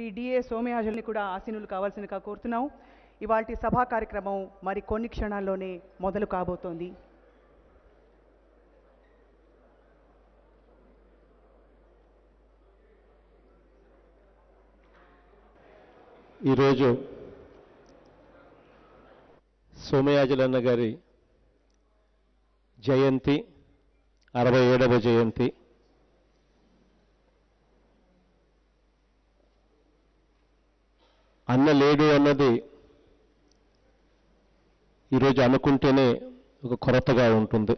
Shri DA సోమయాజుల్ని కూడా ఆసీనులు కావాల్సిందిగా కోరుతున్నాం ఇవాల్టి సభా కార్యక్రమం మరి కొన్ని క్షణాల్లోనే మొదలు కాబోతోంది ఈరోజు సోమయాజులన్న గారి జయంతి అరవై ఏడవ జయంతి అన్న లేడు అన్నది ఈరోజు అనుకుంటేనే ఒక కొరతగా ఉంటుంది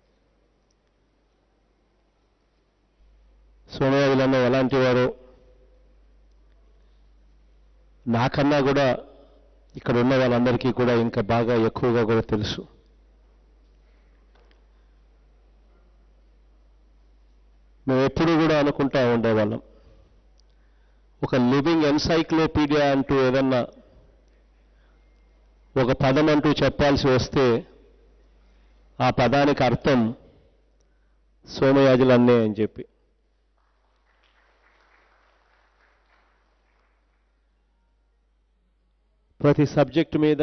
సోమయాజులన్న ఎలాంటి వారో నాకన్నా కూడా ఇక్కడ ఉన్న వాళ్ళందరికీ కూడా ఇంకా బాగా ఎక్కువగా కూడా తెలుసు మేము ఎప్పుడూ కూడా అనుకుంటా ఉండేవాళ్ళం ఒక లివింగ్ ఎన్సైక్లోపీడియా అంటూ ఏదన్నా ఒక పదం అంటూ చెప్పాల్సి వస్తే ఆ పదానికి అర్థం సోమయాజులన్నే అని చెప్పి ప్రతి సబ్జెక్టు మీద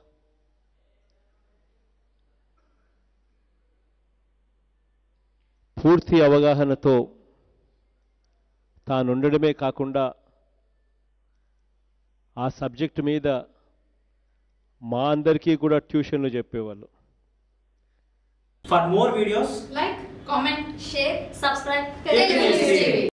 పూర్తి అవగాహనతో తానుండడమే కాకుండా ఆ సబ్జెక్టు మీద మా అందరికీ కూడా ట్యూషన్లు చెప్పేవాళ్ళు For more videos, Like, comment, share, subscribe. Telugu News TV.